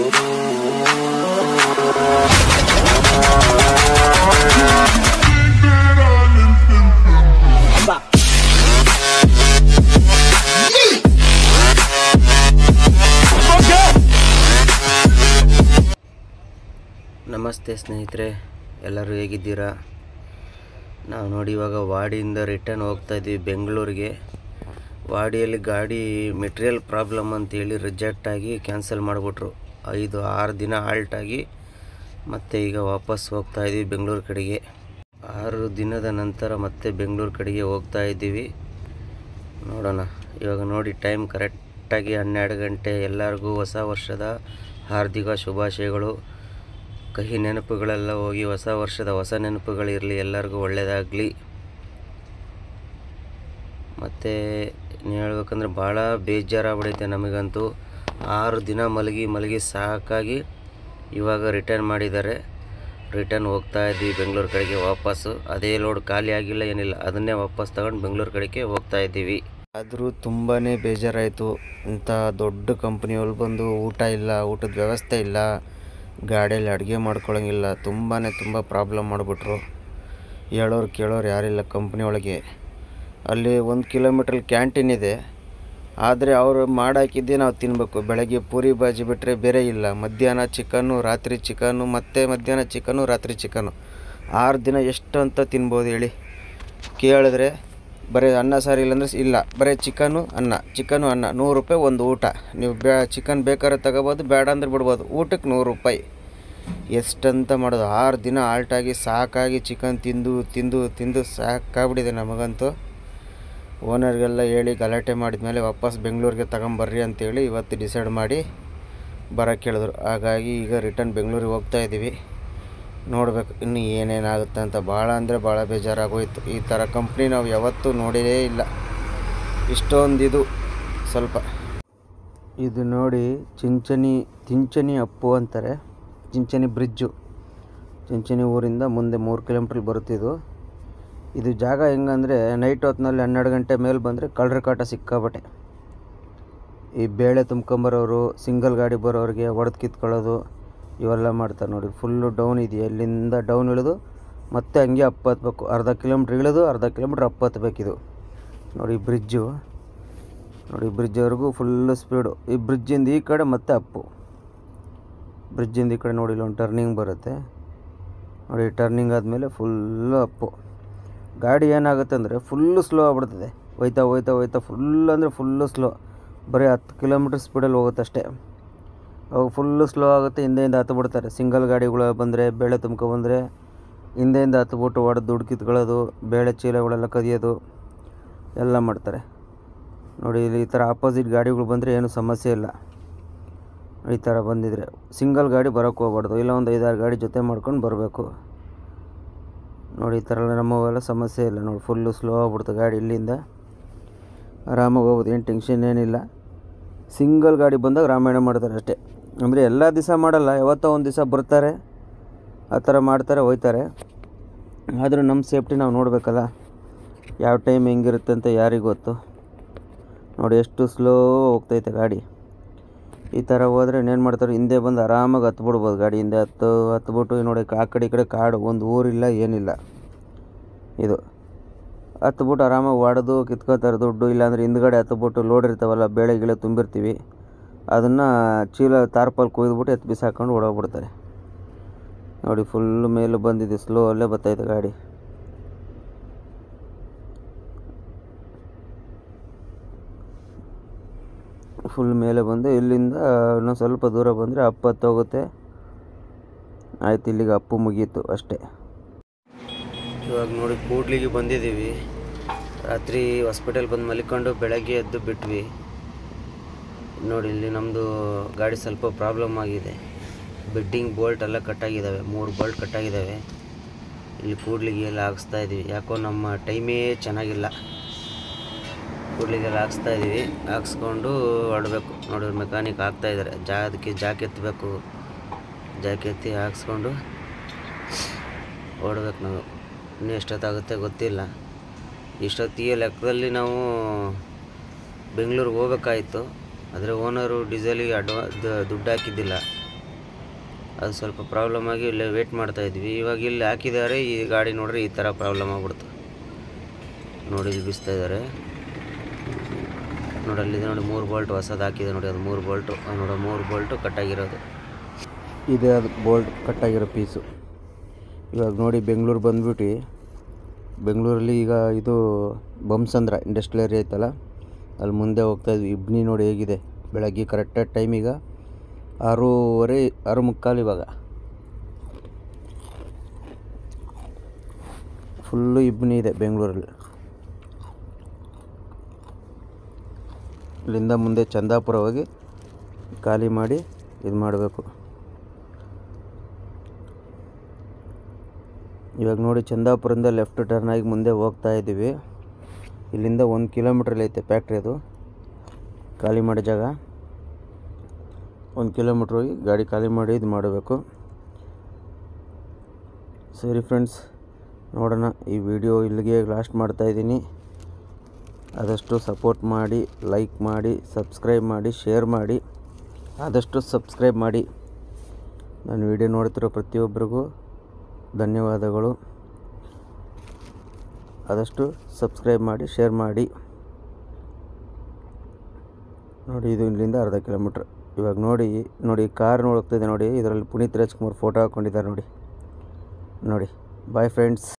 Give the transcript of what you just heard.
ನಮಸ್ತೆ ಸ್ನೇಹಿತರೆ ಎಲ್ಲರೂ ಹೇಗಿದ್ದೀರಾ ನಾವು ನೋಡಿ ಇವಾಗ ವಾಡಿಯಿಂದ ರಿಟರ್ನ್ ಹೋಗ್ತಾ ಇದ್ದೀವಿ ಬೆಂಗಳೂರಿಗೆ ವಾಡಿಯಲ್ಲಿ ಗಾಡಿ ಮೆಟೀರಿಯಲ್ ಪ್ರಾಬ್ಲಮ್ ಅಂತೇಳಿ ರಿಜೆಕ್ಟ್ ಆಗಿ ಕ್ಯಾನ್ಸಲ್ ಮಾಡಿಬಿಟ್ರು ಐದು ಆರು ದಿನ ಹಾಲ್ಟ್ ಆಗಿ ಮತ್ತೆ ಈಗ ವಾಪಸ್ ಹೋಗ್ತಾ ಇದ್ದೀವಿ ಬೆಂಗಳೂರು ಕಡೆಗೆ ಆರು ದಿನದ ನಂತರ ಮತ್ತೆ ಬೆಂಗಳೂರು ಕಡೆಗೆ ಹೋಗ್ತಾ ಇದ್ದೀವಿ ನೋಡೋಣ ಇವಾಗ ನೋಡಿ ಟೈಮ್ ಕರೆಕ್ಟಾಗಿ ಹನ್ನೆರಡು ಗಂಟೆ ಎಲ್ಲರಿಗೂ ಹೊಸ ವರ್ಷದ ಹಾರ್ದಿಕ ಶುಭಾಶಯಗಳು ಕಹಿ ನೆನಪುಗಳೆಲ್ಲ ಹೋಗಿ ಹೊಸ ವರ್ಷದ ಹೊಸ ನೆನಪುಗಳಿರಲಿ ಎಲ್ಲರಿಗೂ ಒಳ್ಳೆಯದಾಗಲಿ ಮತ್ತು ಹೇಳ್ಬೇಕಂದ್ರೆ ಭಾಳ ಬೇಜಾರಾಗ್ಬಿಡೈತೆ ನಮಗಂತೂ ಆರು ದಿನ ಮಲಗಿ ಮಲಗಿ ಸಾಕಾಗಿ ಇವಾಗ ರಿಟರ್ನ್ ಮಾಡಿದ್ದಾರೆ ರಿಟರ್ನ್ ಹೋಗ್ತಾ ಇದ್ದೀವಿ ಬೆಂಗಳೂರು ಕಡೆಗೆ ವಾಪಸ್ಸು ಅದೇ ಲೋಡ್ ಖಾಲಿ ಆಗಿಲ್ಲ ಏನಿಲ್ಲ ಅದನ್ನೇ ವಾಪಸ್ ತಗೊಂಡು ಬೆಂಗಳೂರು ಕಡೆಗೆ ಹೋಗ್ತಾ ಇದ್ದೀವಿ ಆದರೂ ತುಂಬಾ ಬೇಜಾರಾಯಿತು ಇಂಥ ದೊಡ್ಡ ಕಂಪ್ನಿಯವ್ರು ಬಂದು ಊಟ ಇಲ್ಲ ಊಟದ ವ್ಯವಸ್ಥೆ ಇಲ್ಲ ಗಾಡಿಯಲ್ಲಿ ಅಡುಗೆ ಮಾಡ್ಕೊಳಂಗಿಲ್ಲ ತುಂಬಾ ತುಂಬ ಪ್ರಾಬ್ಲಮ್ ಮಾಡಿಬಿಟ್ರು ಹೇಳೋರು ಕೇಳೋರು ಯಾರಿಲ್ಲ ಕಂಪ್ನಿ ಒಳಗೆ ಅಲ್ಲಿ ಒಂದು ಕಿಲೋಮೀಟ್ರಲ್ಲಿ ಕ್ಯಾಂಟೀನ್ ಇದೆ ಆದರೆ ಅವರು ಮಾಡಾಕಿದ್ದೇ ನಾವು ತಿನ್ನಬೇಕು ಬೆಳಗ್ಗೆ ಪೂರಿ ಬಾಜಿ ಬಿಟ್ಟರೆ ಬೇರೆ ಇಲ್ಲ ಮಧ್ಯಾಹ್ನ ಚಿಕನ್ನು ರಾತ್ರಿ ಚಿಕನ್ನು ಮತ್ತೆ ಮಧ್ಯಾಹ್ನ ಚಿಕನ್ನು ರಾತ್ರಿ ಚಿಕನ್ನು ಆರು ದಿನ ಎಷ್ಟು ಅಂತ ತಿನ್ಬೋದು ಹೇಳಿ ಕೇಳಿದ್ರೆ ಬರೀ ಅನ್ನ ಸಾರು ಇಲ್ಲಾಂದ್ರೆ ಇಲ್ಲ ಬರೀ ಚಿಕನ್ನು ಅನ್ನ ಚಿಕನ್ನು ಅನ್ನ ನೂರು ರೂಪಾಯಿ ಒಂದು ಊಟ ನೀವು ಬೇ ಚಿಕನ್ ಬೇಕಾದ್ರೆ ತಗೋಬೋದು ಬೇಡ ಅಂದ್ರೆ ಬಿಡ್ಬೋದು ಊಟಕ್ಕೆ ನೂರು ರೂಪಾಯಿ ಎಷ್ಟಂತ ಮಾಡೋದು ಆರು ದಿನ ಆಲ್ಟಾಗಿ ಸಾಕಾಗಿ ಚಿಕನ್ ತಿಂದು ತಿಂದು ತಿಂದು ಸಾಕಾಗ್ಬಿಟ್ಟಿದೆ ನಮಗಂತೂ ಓನರ್ಗೆಲ್ಲ ಹೇಳಿ ಗಲಾಟೆ ಮಾಡಿದ್ಮೇಲೆ ವಾಪಸ್ ಬೆಂಗಳೂರಿಗೆ ತಗೊಂಬರ್ರಿ ಅಂತೇಳಿ ಇವತ್ತು ಡಿಸೈಡ್ ಮಾಡಿ ಬರೋಕ್ಕೆ ಹೇಳಿದ್ರು ಹಾಗಾಗಿ ಈಗ ರಿಟರ್ನ್ ಬೆಂಗಳೂರಿಗೆ ಹೋಗ್ತಾ ಇದ್ದೀವಿ ನೋಡ್ಬೇಕು ಇನ್ನು ಏನೇನಾಗುತ್ತೆ ಅಂತ ಭಾಳ ಅಂದರೆ ಭಾಳ ಬೇಜಾರಾಗೋಯ್ತು ಈ ಥರ ಕಂಪ್ನಿ ನಾವು ಯಾವತ್ತೂ ನೋಡಿರೇ ಇಲ್ಲ ಇಷ್ಟೊಂದು ಇದು ಸ್ವಲ್ಪ ಇದು ನೋಡಿ ಚಿಂಚನಿ ಚಿಂಚನಿ ಅಪ್ಪು ಅಂತಾರೆ ಚಿಂಚನಿ ಬ್ರಿಡ್ಜು ಚಿಂಚನಿ ಊರಿಂದ ಮುಂದೆ ಮೂರು ಕಿಲೋಮೀಟ್ರ್ ಬರುತ್ತಿದ್ದು ಇದು ಜಾಗ ಹೆಂಗಂದರೆ ನೈಟ್ ಹೊತ್ತಿನಲ್ಲಿ ಹನ್ನೆರಡು ಗಂಟೆ ಮೇಲೆ ಬಂದರೆ ಕಳ್ಳರ ಕಾಟ ಸಿಕ್ಕಾಬಟ್ಟೆ ಈ ಬೇಳೆ ತುಂಬ್ಕೊಂಬರೋರು ಸಿಂಗಲ್ ಗಾಡಿ ಬರೋರಿಗೆ ಹೊಡೆದು ಕಿತ್ಕೊಳ್ಳೋದು ಇವೆಲ್ಲ ಮಾಡ್ತಾರೆ ನೋಡಿ ಫುಲ್ಲು ಡೌನ್ ಇದೆಯಾ ಇಲ್ಲಿಂದ ಡೌನ್ ಇಳಿದು ಮತ್ತೆ ಹಂಗೆ ಅಪ್ ಹತ್ಬೇಕು ಅರ್ಧ ಕಿಲೋಮೀಟ್ರ್ ಇಳಿದು ಅರ್ಧ ಕಿಲೋಮೀಟ್ರ್ ಅಪ್ ಹತ್ಬೇಕಿದು ನೋಡಿ ಬ್ರಿಡ್ಜು ನೋಡಿ ಬ್ರಿಡ್ಜ್ವರೆಗೂ ಫುಲ್ಲು ಸ್ಪೀಡು ಈ ಬ್ರಿಡ್ಜಿಂದ ಈ ಕಡೆ ಮತ್ತೆ ಅಪ್ಪು ಬ್ರಿಡ್ಜಿಂದ ಈ ಕಡೆ ನೋಡಿ ಇಲ್ಲೊಂದು ಟರ್ನಿಂಗ್ ಬರುತ್ತೆ ನೋಡಿ ಟರ್ನಿಂಗ್ ಆದಮೇಲೆ ಫುಲ್ಲು ಅಪ್ಪು ಗಾಡಿ ಏನಾಗುತ್ತೆ ಅಂದರೆ ಫುಲ್ಲು ಸ್ಲೋ ಆಗ್ಬಿಡ್ತದೆ ಹೋಯ್ತಾ ಹೋಯ್ತಾ ಹೋಯ್ತಾ ಫುಲ್ ಅಂದರೆ ಫುಲ್ಲು ಸ್ಲೋ ಬರೀ ಹತ್ತು ಕಿಲೋಮೀಟ್ರ್ ಸ್ಪೀಡಲ್ಲಿ ಹೋಗುತ್ತೆ ಅಷ್ಟೇ ಅವು ಫುಲ್ಲು ಸ್ಲೋ ಆಗುತ್ತೆ ಹಿಂದೆಯಿಂದ ಹತ್ತು ಬಿಡ್ತಾರೆ ಸಿಂಗಲ್ ಗಾಡಿಗಳು ಬಂದರೆ ಬೇಳೆ ತುಂಬ್ಕೊಬಂದರೆ ಹಿಂದೆಯಿಂದ ಹತ್ಬಿಟ್ಟು ಹೊಡೆದು ದುಡ್ಡು ಕಿತ್ಕೊಳ್ಳೋದು ಬೇಳೆ ಚೀಲಗಳೆಲ್ಲ ಕದಿಯೋದು ಎಲ್ಲ ಮಾಡ್ತಾರೆ ನೋಡಿ ಇಲ್ಲಿ ಈ ಥರ ಆಪೋಸಿಟ್ ಗಾಡಿಗಳು ಬಂದರೆ ಏನು ಸಮಸ್ಯೆ ಇಲ್ಲ ಈ ಥರ ಬಂದಿದ್ರೆ ಸಿಂಗಲ್ ಗಾಡಿ ಬರೋಕ್ಕೆ ಹೋಗ್ಬಾರ್ದು ಇಲ್ಲ ಒಂದು ಐದಾರು ಗಾಡಿ ಜೊತೆ ಮಾಡ್ಕೊಂಡು ಬರಬೇಕು ನೋಡಿ ಈ ಥರ ಎಲ್ಲ ನಮ್ಮವೆಲ್ಲ ಸಮಸ್ಯೆ ಇಲ್ಲ ನೋಡಿ ಫುಲ್ಲು ಸ್ಲೋ ಆಗ್ಬಿಡ್ತು ಗಾಡಿ ಇಲ್ಲಿಂದ ಆರಾಮಾಗಿ ಹೋಗ್ಬೋದು ಏನು ಟೆನ್ಷನ್ ಏನಿಲ್ಲ ಸಿಂಗಲ್ ಗಾಡಿ ಬಂದಾಗ ರಾಮಾಯಣ ಮಾಡ್ತಾರೆ ಅಷ್ಟೇ ಅಂದರೆ ಎಲ್ಲ ದಿವಸ ಮಾಡಲ್ಲ ಯಾವತ್ತೋ ಒಂದು ದಿವಸ ಬರ್ತಾರೆ ಆ ಥರ ಮಾಡ್ತಾರೆ ಹೋಯ್ತಾರೆ ಆದರೂ ನಮ್ಮ ಸೇಫ್ಟಿ ನಾವು ನೋಡಬೇಕಲ್ಲ ಯಾವ ಟೈಮ್ ಹೆಂಗಿರುತ್ತೆ ಅಂತ ಯಾರಿಗೆ ಗೊತ್ತು ನೋಡಿ ಎಷ್ಟು ಸ್ಲೋ ಹೋಗ್ತೈತೆ ಗಾಡಿ ಈ ಥರ ಹೋದರೆ ಇನ್ನೇನು ಮಾಡ್ತಾರೆ ಹಿಂದೆ ಬಂದು ಆರಾಮಾಗಿ ಹತ್ಬಿಡ್ಬೋದು ಗಾಡಿ ಹಿಂದೆ ಹತ್ತು ಹತ್ಬಿಟ್ಟು ನೋಡಿ ಆ ಕಡೆ ಈ ಕಡೆ ಕಾಡು ಒಂದು ಊರಿಲ್ಲ ಏನಿಲ್ಲ ಇದು ಹತ್ಬಿಟ್ಟು ಆರಾಮಾಗಿ ಹೊಡೆದು ಕಿತ್ಕೋತಾರೆ ದುಡ್ಡು ಇಲ್ಲಾಂದ್ರೆ ಹಿಂದ್ಗಡೆ ಹತ್ಬಿಟ್ಟು ಲೋಡ್ ಇರ್ತಾವಲ್ಲ ಬೇಳೆ ಗಿಳೆ ತುಂಬಿರ್ತೀವಿ ಅದನ್ನು ಚೀಲ ತಾರ್ಪಲ್ ಕೊಯ್ದುಬಿಟ್ಟು ಎತ್ತು ಬಿಸಾಕೊಂಡು ಓಡೋಗ್ಬಿಡ್ತಾರೆ ನೋಡಿ ಫುಲ್ ಮೇಲೆ ಬಂದಿದೆ ಸ್ಲೋ ಅಲ್ಲೇ ಬರ್ತೈತೆ ಗಾಡಿ ಫುಲ್ ಮೇಲೆ ಬಂದು ಇಲ್ಲಿಂದ ಇನ್ನೊಂದು ಸ್ವಲ್ಪ ದೂರ ಬಂದರೆ ಅಪ್ಪು ಹತ್ತೋಗುತ್ತೆ ಆಯ್ತು ಇಲ್ಲಿಗೆ ಅಪ್ಪು ಮುಗೀತು ಅಷ್ಟೇ ಇವಾಗ ನೋಡಿ ಕೂಡ್ಲಿಗೆ ಬಂದಿದ್ದೀವಿ ರಾತ್ರಿ ಹಾಸ್ಪಿಟಲ್ ಬಂದು ಮಲಿಕೊಂಡು ಬೆಳಗ್ಗೆ ಎದ್ದು ಬಿಟ್ವಿ ನೋಡಿ ಇಲ್ಲಿ ನಮ್ಮದು ಗಾಡಿ ಸ್ವಲ್ಪ ಪ್ರಾಬ್ಲಮ್ ಆಗಿದೆ ಬೆಡ್ಡಿಂಗ್ ಬೋಲ್ಟ್ ಎಲ್ಲ ಕಟ್ಟಾಗಿದ್ದಾವೆ ಮೂರು ಬೋಲ್ಟ್ ಕಟ್ಟಾಗಿದ್ದಾವೆ ಇಲ್ಲಿ ಕೂಡ್ಲಿಗೆ ಎಲ್ಲ ಹಾಕ್ಸ್ತಾ ಇದ್ದೀವಿ ಯಾಕೋ ನಮ್ಮ ಟೈಮೇ ಚೆನ್ನಾಗಿಲ್ಲ ಕೂಡ್ಲಿಗೆಲ್ಲ ಹಾಕ್ಸ್ತಾ ಇದ್ದೀವಿ ಹಾಕ್ಸ್ಕೊಂಡು ಹೊರಡ್ಬೇಕು ನೋಡಿ ಮೆಕ್ಯಾನಿಕ್ ಹಾಕ್ತಾ ಇದ್ದಾರೆ ಜಾ ಅದಕ್ಕೆ ಜಾಕ್ ಎತ್ತಬೇಕು ಜಾಕ್ ಎತ್ತಿ ಹಾಕ್ಸ್ಕೊಂಡು ಓಡ್ಬೇಕು ನಾವು ಇನ್ನೂ ಎಷ್ಟೊತ್ತಾಗುತ್ತೆ ಗೊತ್ತಿಲ್ಲ ಇಷ್ಟೊತ್ತಿಗೆ ಲೆಕ್ಕದಲ್ಲಿ ನಾವು ಬೆಂಗಳೂರಿಗೆ ಹೋಗ್ಬೇಕಾಯಿತು ಆದರೆ ಓನರು ಡೀಸೆಲಿಗೆ ಅಡ್ವಾ ದುಡ್ಡು ಹಾಕಿದ್ದಿಲ್ಲ ಅದು ಸ್ವಲ್ಪ ಪ್ರಾಬ್ಲಮ್ ಆಗಿ ಇಲ್ಲೇ ವೇಟ್ ಮಾಡ್ತಾ ಇದ್ವಿ ಇವಾಗ ಇಲ್ಲಿ ಹಾಕಿದ್ದಾರೆ ಈ ಗಾಡಿ ನೋಡ್ರಿ ಈ ಥರ ಪ್ರಾಬ್ಲಮ್ ಆಗ್ಬಿಡ್ತು ನೋಡಿ ಇಲ್ಲಿ ಬಿಸ್ತಾ ಇದ್ದಾರೆ ನೋಡಿ ಅಲ್ಲಿದೆ ನೋಡಿ ಮೂರು ಬೋಲ್ಟ್ ಹೊಸದು ಹಾಕಿದೆ ನೋಡಿ ಅದು ಮೂರು ಬೋಲ್ಟು ನೋಡಿ ಮೂರು ಬೋಲ್ಟು ಕಟ್ಟಾಗಿರೋದು ಇದೆ ಅದು ಬೋಲ್ಟ್ ಕಟ್ಟಾಗಿರೋ ಪೀಸು ಇವಾಗ ನೋಡಿ ಬೆಂಗಳೂರು ಬಂದ್ಬಿಟ್ಟು ಬೆಂಗಳೂರಲ್ಲಿ ಈಗ ಇದು ಬೊಮ್ಮಸಂದ್ರ ಇಂಡಸ್ಟ್ರಿಯಲ್ ಏರಿಯಾ ಐತಲ್ಲ ಅಲ್ಲಿ ಮುಂದೆ ಹೋಗ್ತಾ ಇದ್ವಿ ಇಬ್ನಿ ನೋಡಿ ಹೇಗಿದೆ ಬೆಳಗ್ಗೆ ಕರೆಕ್ಟಾಗಿ ಟೈಮಿಗೆ ಆರೂವರೆ ಆರು ಮುಕ್ಕಾಲು ಇವಾಗ ಫುಲ್ಲು ಇಬ್ನಿ ಇದೆ ಬೆಂಗಳೂರಲ್ಲಿ ಇಲ್ಲಿಂದ ಮುಂದೆ ಚಂದಾಪುರ ಹೋಗಿ ಖಾಲಿ ಮಾಡಿ ಇದು ಮಾಡಬೇಕು ಇವಾಗ ನೋಡಿ ಚಂದಾಪುರದಿಂದ ಲೆಫ್ಟ್ ಟರ್ನ್ ಆಗಿ ಮುಂದೆ ಹೋಗ್ತಾ ಇದ್ದೀವಿ ಇಲ್ಲಿಂದ ಒಂದು ಕಿಲೋಮೀಟ್ರಲ್ಲಿ ಐತೆ ಫ್ಯಾಕ್ಟ್ರಿ ಅದು ಖಾಲಿ ಮಾಡೋ ಜಾಗ ಒಂದು ಕಿಲೋಮೀಟ್ರ್ ಹೋಗಿ ಗಾಡಿ ಖಾಲಿ ಮಾಡಿ ಇದು ಮಾಡಬೇಕು ಸರಿ ಫ್ರೆಂಡ್ಸ್ ನೋಡೋಣ ಈ ವಿಡಿಯೋ ಇಲ್ಲಿಗೆ ಲಾಸ್ಟ್ ಮಾಡ್ತಾಯಿದ್ದೀನಿ ಆದಷ್ಟು ಸಪೋರ್ಟ್ ಮಾಡಿ ಲೈಕ್ ಮಾಡಿ ಸಬ್ಸ್ಕ್ರೈಬ್ ಮಾಡಿ ಶೇರ್ ಮಾಡಿ ಆದಷ್ಟು ಸಬ್ಸ್ಕ್ರೈಬ್ ಮಾಡಿ ನಾನು ವಿಡಿಯೋ ನೋಡ್ತಿರೋ ಪ್ರತಿಯೊಬ್ಬರಿಗೂ ಧನ್ಯವಾದಗಳು ಆದಷ್ಟು ಸಬ್ಸ್ಕ್ರೈಬ್ ಮಾಡಿ ಶೇರ್ ಮಾಡಿ ನೋಡಿ ಇದು ಇಲ್ಲಿಂದ ಅರ್ಧ ಕಿಲೋಮೀಟ್ರ್ ಇವಾಗ ನೋಡಿ ನೋಡಿ ಕಾರ್ ನೋಡ್ತಿದೆ ನೋಡಿ ಇದರಲ್ಲಿ ಪುನೀತ್ ರಾಜ್ಕುಮಾರ್ ಫೋಟೋ ಹಾಕ್ಕೊಂಡಿದ್ದಾರೆ ನೋಡಿ ನೋಡಿ ಬಾಯ್ ಫ್ರೆಂಡ್ಸ್